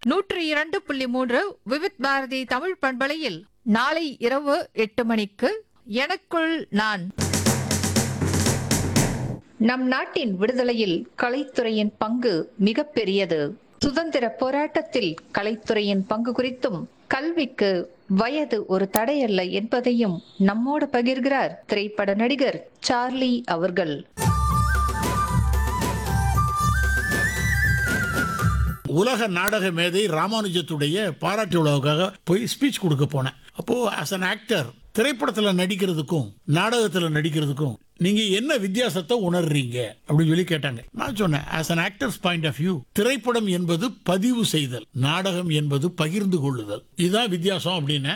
நூற்றி இரண்டு புள்ளி மூன்று விவித் பாரதி தமிழ் பண்பலையில் நாளை இரவு எட்டு மணிக்கு எனக்குள் நான் நம் நாட்டின் விடுதலையில் கலைத்துறையின் பங்கு மிகப்பெரியது சுதந்திர போராட்டத்தில் கலைத்துறையின் பங்கு குறித்தும் கல்விக்கு வயது ஒரு தடையல்ல என்பதையும் நம்மோடு பகிர்கிறார் திரைப்பட நடிகர் சார்லி அவர்கள் உலக நாடக மேதை ராமானுஜத்துடைய பாராட்டு விழாவுக்காக போய் ஸ்பீச் கொடுக்க போனேன் அப்போ ஆஸ் an ஆக்டர் திரைப்படத்துல நடிக்கிறதுக்கும் நாடகத்துல நடிக்கிறதுக்கும் நீங்க என்ன வித்தியாசத்தை உணர்றீங்க அப்படின்னு சொல்லி கேட்டாங்க நான் சொன்னேன் as an actor's point of view திரைப்படம் என்பது பதிவு செய்தல் நாடகம் என்பது பகிர்ந்து கொள்ளுதல் இதுதான் வித்தியாசம் அப்படின்னு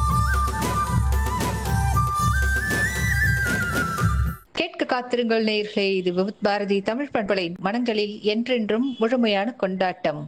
கேட்க காத்திருங்கள் நேயர்களே இது விவித் பாரதி தமிழ் பண்பலை மனங்களில் என்றென்றும் முழுமையான கொண்டாட்டம்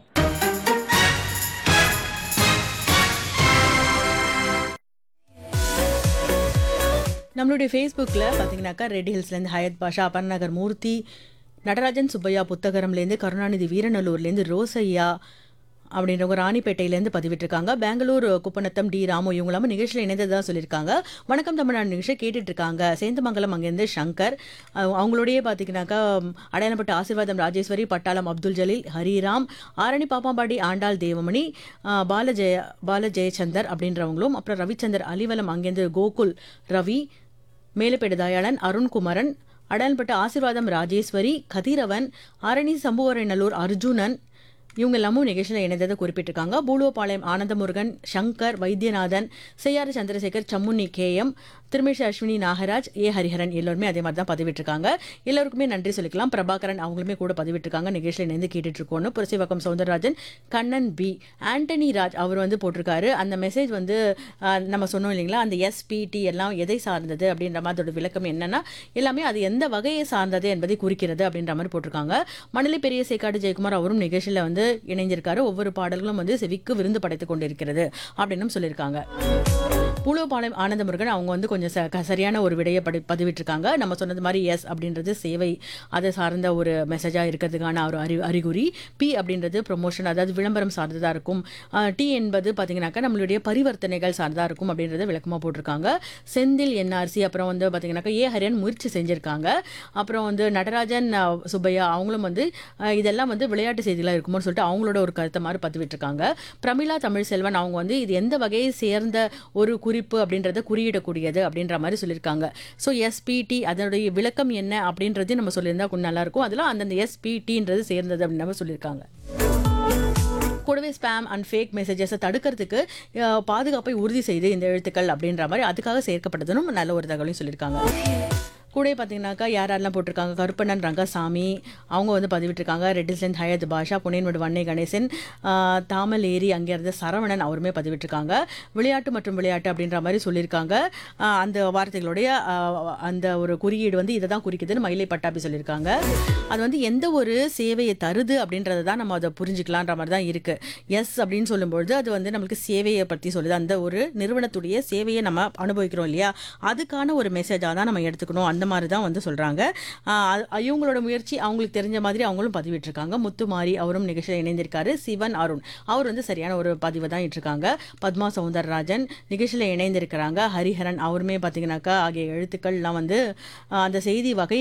நம்மளுடைய ஃபேஸ்புக்கில் பார்த்தீங்கன்னாக்கா ரெட் ஹில்ஸ்லேருந்து ஹயத் பாஷா அப்பர்நகர் மூர்த்தி நடராஜன் சுப்பையா புத்தகரம்லேருந்து கருணாநிதி வீரநல்லூர்லேருந்து ரோசையா அப்படின்றவங்க ராணிப்பேட்டையிலேருந்து பதிவிட்டிருக்காங்க பெங்களூர் குப்பநத்தம் டி ராமு இவங்களாம நிகழ்ச்சியில் இணைந்ததாக சொல்லியிருக்காங்க வணக்கம் தமிழ்நாடு நிகழ்ச்சியை கேட்டுட்டு இருக்காங்க சேந்தமங்கலம் அங்கேருந்து சங்கர் அஹ் அவங்களோடயே பார்த்தீங்கன்னாக்கா அடையாளப்பட்ட ஆசீர்வாதம் ராஜேஸ்வரி பட்டாளம் அப்துல் ஜலீல் ஹரிராம் ஆரணி பாப்பாம்பாடி ஆண்டாள் தேவமணி அஹ் பாலஜெய பால ஜெயச்சந்தர் அப்படின்றவங்களும் அப்புறம் ரவிச்சந்தர் அலிவலம் அங்கேருந்து கோகுல் ரவி மேலப்பேடு தயாளன் அருண்குமரன் அடையாளப்பட்ட ஆசீர்வாதம் ராஜேஸ்வரி கதிரவன் ஆரணி சம்புவரநல்லூர் அர்ஜுனன் இவங்க எல்லாமும் நிகழ்ச்சியில் இணைந்ததை குறிப்பிட்டிருக்காங்க பூலுவபாளையம் ஆனந்தமுருகன் சங்கர் வைத்தியநாதன் செய்யாறு சந்திரசேகர் சம்முனி கேஎம் திருமேஷ் அஸ்வினி நாகராஜ் ஏ ஹரிஹரன் எல்லோருமே அதே மாதிரி தான் பதிவிட்டிருக்காங்க எல்லோருக்குமே நன்றி சொல்லிக்கலாம் பிரபாகரன் அவங்களுமே கூட பதிவிட்டிருக்காங்க நிகழ்ச்சியில் இணைந்து கேட்டுட்டு இருக்கோன்னு புரசிவக்கம் சவுந்தரராஜன் கண்ணன் பி ஆண்டனி ராஜ் அவர் வந்து போட்டிருக்காரு அந்த மெசேஜ் வந்து ஆஹ், நம்ம சொன்னோம் இல்லைங்களா அந்த எஸ்பிடி எல்லாம் எதை சார்ந்தது அப்படின்ற மாதிரி அதோட விளக்கம் என்னன்னா எல்லாமே அது எந்த வகையை சார்ந்தது என்பதை குறிக்கிறது அப்படின்ற மாதிரி போட்டிருக்காங்க மணலி பெரிய சேக்காடு ஜெயக்குமார் அவரும் நிகழ்ச்சியில் வந்து இணைஞ்சிருக்காரு ஒவ்வொரு பாடல்களும் வந்து செவிக்கு விருந்து படைத்துக் கொண்டிருக்கிறது அப்படின்னும் சொல்லியிருக்காங்க புழுவபாளையம் ஆனந்தமுருகன் அவங்க வந்து கொஞ்சம் ச- க- சரியான ஒரு விடையை படி பதிவிட்டிருக்காங்க நம்ம சொன்னது மாதிரி எஸ் அப்படின்றது சேவை அதை சார்ந்த ஒரு மெசேஜாக இருக்கிறதுக்கான ஒரு அறி அறிகுறி பி அப்படின்றது ப்ரொமோஷன் அதாவது விளம்பரம் சார்ந்ததாக இருக்கும் டி என்பது பார்த்தீங்கன்னாக்கா நம்மளுடைய பரிவர்த்தனைகள் சார்ந்ததாக இருக்கும் அப்படின்றத விளக்கமாக போட்டிருக்காங்க செந்தில் என்ஆர்சி அப்புறம் வந்து பார்த்தீங்கன்னாக்கா ஏ ஹரியன் முயற்சி செஞ்சுருக்காங்க அப்புறம் வந்து நடராஜன் அஹ், சுப்பையா அவங்களும் வந்து அஹ், இதெல்லாம் வந்து விளையாட்டு செய்திகளாக இருக்குமோன்னு சொல்லிட்டு அவங்களோட ஒரு கருத்தை மாதிரி பதிவிட்டிருக்காங்க பிரமிளா தமிழ் செல்வன் அவங்க வந்து இது எந்த வகையை சேர்ந்த ஒரு குறிப்பு அப்படின்றத குறியிடக்கூடியது அப்படின்ற மாதிரி சொல்லியிருக்காங்க ஸோ எஸ்பிடி அதனுடைய விளக்கம் என்ன அப்படின்றது நம்ம சொல்லியிருந்தா கொஞ்சம் நல்லா இருக்கும் அதில் அந்தந்த எஸ்பிடின்றது சேர்ந்தது அப்படின்னு நம்ம சொல்லியிருக்காங்க கூடவே ஸ்பேம் அண்ட் ஃபேக் மெசேஜஸை தடுக்கிறதுக்கு அஹ், பாதுகாப்பை உறுதி செய்து இந்த எழுத்துக்கள் அப்படின்ற மாதிரி அதுக்காக சேர்க்கப்பட்டதுன்னு நல்ல ஒரு தகவலையும் சொல்லியிருக்காங்க கூட பார்த்தீங்கன்னாக்கா யார் யாரெல்லாம் போட்டிருக்காங்க கருப்பண்ணன் ரங்கசாமி அவங்க வந்து பதிவிட்டிருக்காங்க ரெட்டிஸ்லேருந்து ஹயத் பாஷா புனேன்மடு வன்னை கணேசன் ஆஹ், தாமல் ஏரி அங்கே இருந்த சரவணன் அவருமே பதிவிட்டிருக்காங்க விளையாட்டு மற்றும் விளையாட்டு அப்படின்ற மாதிரி சொல்லியிருக்காங்க ஆஹ், அந்த வார்த்தைகளுடைய ஆஹ், அந்த ஒரு குறியீடு வந்து இதை தான் குறிக்குதுன்னு மயிலை பட்டாபி சொல்லியிருக்காங்க அது வந்து எந்த ஒரு சேவையை தருது அப்படின்றத தான் நம்ம அதை புரிஞ்சுக்கலான்ற மாதிரி தான் இருக்கு எஸ் அப்படின்னு சொல்லும்பொழுது அது வந்து நம்மளுக்கு சேவையை பற்றி சொல்லுது அந்த ஒரு நிறுவனத்துடைய சேவையை நம்ம அனுபவிக்கிறோம் இல்லையா அதுக்கான ஒரு மெசேஜாக தான் நம்ம எடுத்துக்கணும் அந்த மாதிரி தான் வந்து சொல்கிறாங்க இவங்களோட முயற்சி அவங்களுக்கு தெரிஞ்ச மாதிரி அவங்களும் பதிவிட்டிருக்காங்க முத்துமாரி அவரும் நிகழ்ச்சியில் இணைந்திருக்காரு சிவன் அருண் அவர் வந்து சரியான ஒரு பதிவை தான் இட்டிருக்காங்க பத்மா சவுந்தரராஜன் நிகழ்ச்சியில் இணைந்திருக்கிறாங்க ஹரிஹரன் அவருமே பார்த்தீங்கன்னாக்கா ஆகிய எழுத்துக்கள்லாம் வந்து ஆஹ், அந்த செய்தி வகை